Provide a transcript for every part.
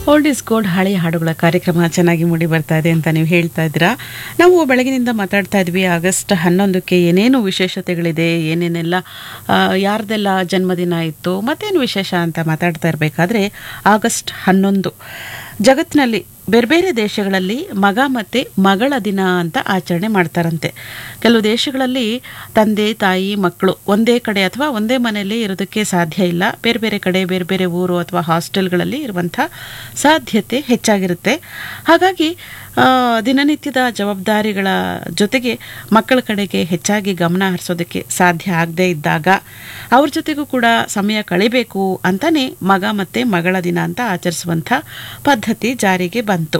old is gold ಹಳೆಯ ಹಾಡುಗಳ ಕಾರ್ಯಕ್ರಮ ಚೆನ್ನಾಗಿ ಮೂಡಿ ಬರ್ತಾ ಇದೆ ಅಂತ ನೀವು ಹೇಳ್ತಾ ಇದ್ದೀರಾ ನಾವು ಬೆಳಗಿನಿಂದ ಮಾತಾಡ್ತಾ ಇದ್ವಿ ಆಗಸ್ಟ್ ಹನ್ನೊಂದಕ್ಕೆ ಏನೇನು ವಿಶೇಷತೆಗಳಿದೆ ಏನೇನೆಲ್ಲ ಆ, ಯಾರ್ದೆಲ್ಲ ಜನ್ಮದಿನ ಇತ್ತು ಮತ್ತೇನು ವಿಶೇಷ ಅಂತ ಮಾತಾಡ್ತಾ ಇರಬೇಕಾದ್ರೆ ಆಗಸ್ಟ್ ಹನ್ನೊಂದು ಜಗತ್ತಿನಲ್ಲಿ ಬೇರೆ ಬೇರೆ ದೇಶಗಳಲ್ಲಿ ಮಗ ಮತ್ತು ಮಗಳ ದಿನ ಅಂತ ಆಚರಣೆ ಮಾಡ್ತಾರಂತೆ ಕೆಲವು ದೇಶಗಳಲ್ಲಿ ತಂದೆ ತಾಯಿ ಮಕ್ಕಳು ಒಂದೇ ಕಡೆ ಅಥವಾ ಒಂದೇ ಮನೆಯಲ್ಲಿ ಇರೋದಕ್ಕೆ ಸಾಧ್ಯ ಇಲ್ಲ ಬೇರೆ ಬೇರೆ ಕಡೆ ಬೇರೆ ಬೇರೆ ಊರು ಅಥವಾ ಹಾಸ್ಟೆಲ್ಗಳಲ್ಲಿ ಇರುವಂಥ ಸಾಧ್ಯತೆ ಹೆಚ್ಚಾಗಿರುತ್ತೆ ಹಾಗಾಗಿ ಆ, ದಿನನಿತ್ಯದ ಜವಾಬ್ದಾರಿಗಳ ಜೊತೆಗೆ ಮಕ್ಕಳ ಕಡೆಗೆ ಹೆಚ್ಚಾಗಿ ಗಮನ ಹರಿಸೋದಕ್ಕೆ ಸಾಧ್ಯ ಆಗದೇ ಇದ್ದಾಗ ಅವ್ರ ಜೊತೆಗೂ ಕೂಡ ಸಮಯ ಕಳಿಬೇಕು ಅಂತಾನೆ ಮಗ ಮತ್ತು ಮಗಳ ದಿನ ಅಂತ ಆಚರಿಸುವಂಥ ಪದ್ಧತಿ ಜಾರಿಗೆ ಬಂತು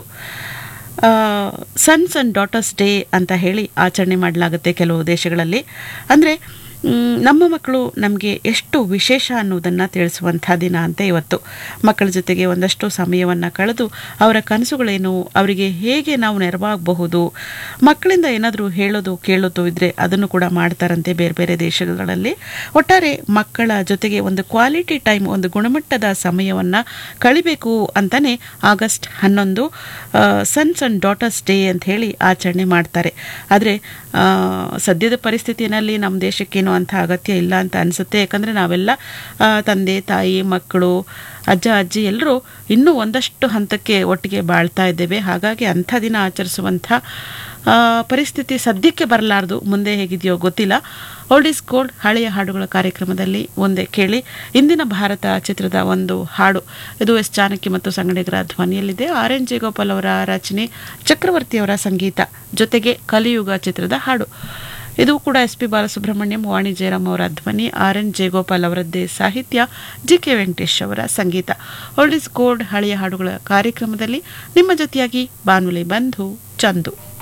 ಸನ್ಸ್ ಆ್ಯಂಡ್ ಡಾಟರ್ಸ್ ಡೇ ಅಂತ ಹೇಳಿ ಆಚರಣೆ ಮಾಡಲಾಗುತ್ತೆ ಕೆಲವು ದೇಶಗಳಲ್ಲಿ ಅಂದರೆ ನಮ್ಮ ಮಕ್ಕಳು ನಮಗೆ ಎಷ್ಟು ವಿಶೇಷ ಅನ್ನೋದನ್ನು ತಿಳಿಸುವಂಥ ದಿನ ಅಂತ ಇವತ್ತು ಮಕ್ಕಳ ಜೊತೆಗೆ ಒಂದಷ್ಟು ಸಮಯವನ್ನು ಕಳೆದು ಅವರ ಕನಸುಗಳೇನು ಅವರಿಗೆ ಹೇಗೆ ನಾವು ನೆರವಾಗಬಹುದು ಮಕ್ಕಳಿಂದ ಏನಾದರೂ ಹೇಳೋದು ಕೇಳೋದು ಇದ್ದರೆ ಅದನ್ನು ಕೂಡ ಮಾಡ್ತಾರಂತೆ ಬೇರೆ ಬೇರೆ ದೇಶಗಳಲ್ಲಿ ಒಟ್ಟಾರೆ ಮಕ್ಕಳ ಜೊತೆಗೆ ಒಂದು ಕ್ವಾಲಿಟಿ ಟೈಮ್ ಒಂದು ಗುಣಮಟ್ಟದ ಸಮಯವನ್ನು ಕಳಿಬೇಕು ಅಂತಲೇ ಆಗಸ್ಟ್ ಹನ್ನೊಂದು ಸನ್ಸ್ ಆ್ಯಂಡ್ ಡಾಟರ್ಸ್ ಡೇ ಅಂತ ಹೇಳಿ ಆಚರಣೆ ಮಾಡ್ತಾರೆ ಆದರೆ ಸದ್ಯದ ಪರಿಸ್ಥಿತಿಯಲ್ಲಿ ನಮ್ಮ ದೇಶಕ್ಕೇನು ಅಂಥ ಅಗತ್ಯ ಇಲ್ಲ ಅಂತ ಅನಿಸುತ್ತೆ ಯಾಕಂದರೆ ನಾವೆಲ್ಲ ಆ, ತಂದೆ ತಾಯಿ ಮಕ್ಕಳು ಅಜ್ಜ ಅಜ್ಜಿ ಎಲ್ಲರೂ ಇನ್ನೂ ಒಂದಷ್ಟು ಹಂತಕ್ಕೆ ಒಟ್ಟಿಗೆ ಬಾಳ್ತಾ ಇದ್ದೇವೆ ಹಾಗಾಗಿ ಅಂಥ ದಿನ ಆಚರಿಸುವಂಥ ಆ, ಪರಿಸ್ಥಿತಿ ಸದ್ಯಕ್ಕೆ ಬರಲಾರ್ದು ಮುಂದೆ ಹೇಗಿದೆಯೋ ಗೊತ್ತಿಲ್ಲ ಓಲ್ಡ್ ಇಸ್ ಗೋಲ್ಡ್ ಹಳೆಯ ಹಾಡುಗಳ ಕಾರ್ಯಕ್ರಮದಲ್ಲಿ ಒಂದೇ ಕೇಳಿ ಇಂದಿನ ಭಾರತ ಚಿತ್ರದ ಒಂದು ಹಾಡು ಇದು ಎಸ್ ಜಾನಕಿ ಮತ್ತು ಸಂಗಡಿಗರ ಧ್ವನಿಯಲ್ಲಿದೆ ಆರ್ ಎನ್ ಜೇಗೋಪಾಲ್ ಅವರ ರಚನೆ ಚಕ್ರವರ್ತಿಯವರ ಸಂಗೀತ ಜೊತೆಗೆ ಕಲಿಯುಗ ಚಿತ್ರದ ಹಾಡು ಇದು ಕೂಡ ಎಸ್ ಪಿ ಬಾಲಸುಬ್ರಹ್ಮಣ್ಯಂ ವಾಣಿ ಜಯರಾಮ್ ಅವರ ಧ್ವನಿ ಆರ್ ಎನ್ ಜಯಗೋಪಾಲ್ ಅವರದ್ದೇ ಸಾಹಿತ್ಯ ಜಿ ಕೆ ವೆಂಕಟೇಶ್ ಅವರ ಸಂಗೀತ ಓಲ್ಡ್ ಇಸ್ ಗೋಲ್ಡ್ ಹಳೆಯ ಹಾಡುಗಳ ಕಾರ್ಯಕ್ರಮದಲ್ಲಿ ನಿಮ್ಮ ಜೊತೆಯಾಗಿ ಬಾನುಲಿ ಬಂಧು ಚಂದು